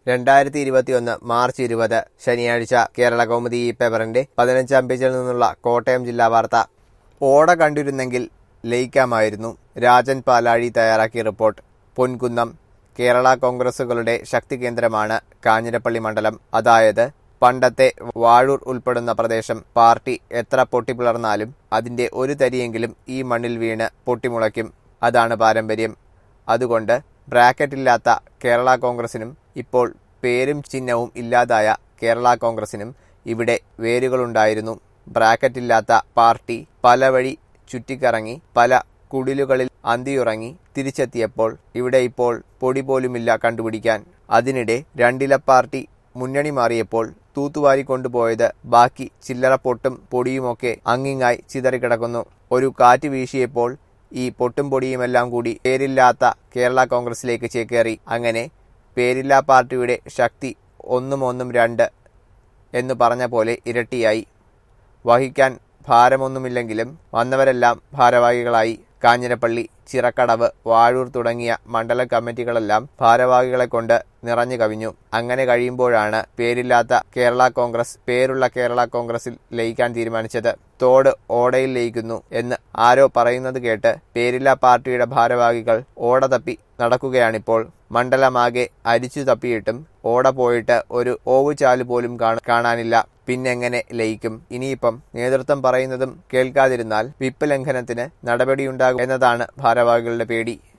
രണ്ടായിരത്തി ഇരുപത്തിയൊന്ന് മാർച്ച് ഇരുപത് ശനിയാഴ്ച കേരള കൗമുദി ഈ പേപ്പറിന്റെ പതിനഞ്ചാം പേജിൽ നിന്നുള്ള കോട്ടയം ജില്ലാ വാർത്ത ഓട കണ്ടിരുന്നെങ്കിൽ ലയിക്കാമായിരുന്നു രാജൻ പാലാഴി തയ്യാറാക്കിയ റിപ്പോർട്ട് പൊൻകുന്നം കേരള കോൺഗ്രസുകളുടെ ശക്തി കേന്ദ്രമാണ് കാഞ്ഞിരപ്പള്ളി മണ്ഡലം അതായത് പണ്ടത്തെ വാഴൂർ ഉൾപ്പെടുന്ന പ്രദേശം പാർട്ടി എത്ര പൊട്ടിപ്പിളർന്നാലും അതിന്റെ ഒരു തരിയെങ്കിലും ഈ മണ്ണിൽ വീണ് പൊട്ടിമുളയ്ക്കും അതാണ് പാരമ്പര്യം അതുകൊണ്ട് ബ്രാക്കറ്റില്ലാത്ത കേരള കോൺഗ്രസിനും ഇപ്പോൾ പേരും ചിഹ്നവും ഇല്ലാതായ കേരള കോൺഗ്രസിനും ഇവിടെ വേരുകളുണ്ടായിരുന്നു ബ്രാക്കറ്റില്ലാത്ത പാർട്ടി പല വഴി ചുറ്റിക്കറങ്ങി പല കുടിലുകളിൽ അന്തിയുറങ്ങി തിരിച്ചെത്തിയപ്പോൾ ഇവിടെ ഇപ്പോൾ പൊടി പോലുമില്ല കണ്ടുപിടിക്കാൻ അതിനിടെ രണ്ടില പാർട്ടി മുന്നണി മാറിയപ്പോൾ തൂത്തുവാരി കൊണ്ടുപോയത് ബാക്കി ചില്ലറ പൊട്ടും പൊടിയുമൊക്കെ അങ്ങിങ്ങായി ചിതറിക്കിടക്കുന്നു ഒരു കാറ്റ് വീശിയപ്പോൾ ഈ പൊട്ടും പൊടിയുമെല്ലാം കൂടി പേരില്ലാത്ത കേരള കോൺഗ്രസിലേക്ക് ചേക്കേറി അങ്ങനെ പേരില്ലാ പാർട്ടിയുടെ ശക്തി ഒന്നും ഒന്നും രണ്ട് എന്ന് പറഞ്ഞ പോലെ ഇരട്ടിയായി വഹിക്കാൻ ഭാരമൊന്നുമില്ലെങ്കിലും വന്നവരെല്ലാം ഭാരവാഹികളായി കാഞ്ഞിരപ്പള്ളി ചിറക്കടവ് വാഴൂർ തുടങ്ങിയ മണ്ഡല കമ്മിറ്റികളെല്ലാം ഭാരവാഹികളെ കൊണ്ട് നിറഞ്ഞു കവിഞ്ഞു അങ്ങനെ കഴിയുമ്പോഴാണ് പേരില്ലാത്ത കേരള കോൺഗ്രസ് പേരുള്ള കേരള കോൺഗ്രസിൽ ലയിക്കാൻ തീരുമാനിച്ചത് തോട് ഓടയിൽ ലയിക്കുന്നു എന്ന് ആരോ പറയുന്നത് കേട്ട് പേരില്ല പാർട്ടിയുടെ ഭാരവാഹികൾ ഓട തപ്പി നടക്കുകയാണിപ്പോൾ മണ്ഡലമാകെ അരിച്ചു തപ്പിയിട്ടും ഓട പോയിട്ട് ഒരു ഓവുചാല് പോലും കാണ- കാണാനില്ല പിന്നെങ്ങനെ ലയിക്കും ഇനിയിപ്പം നേതൃത്വം പറയുന്നതും കേൾക്കാതിരുന്നാൽ വിപ്പ് ലംഘനത്തിന് നടപടിയുണ്ടാകും എന്നതാണ് ഭാരവാഹികളുടെ പേടി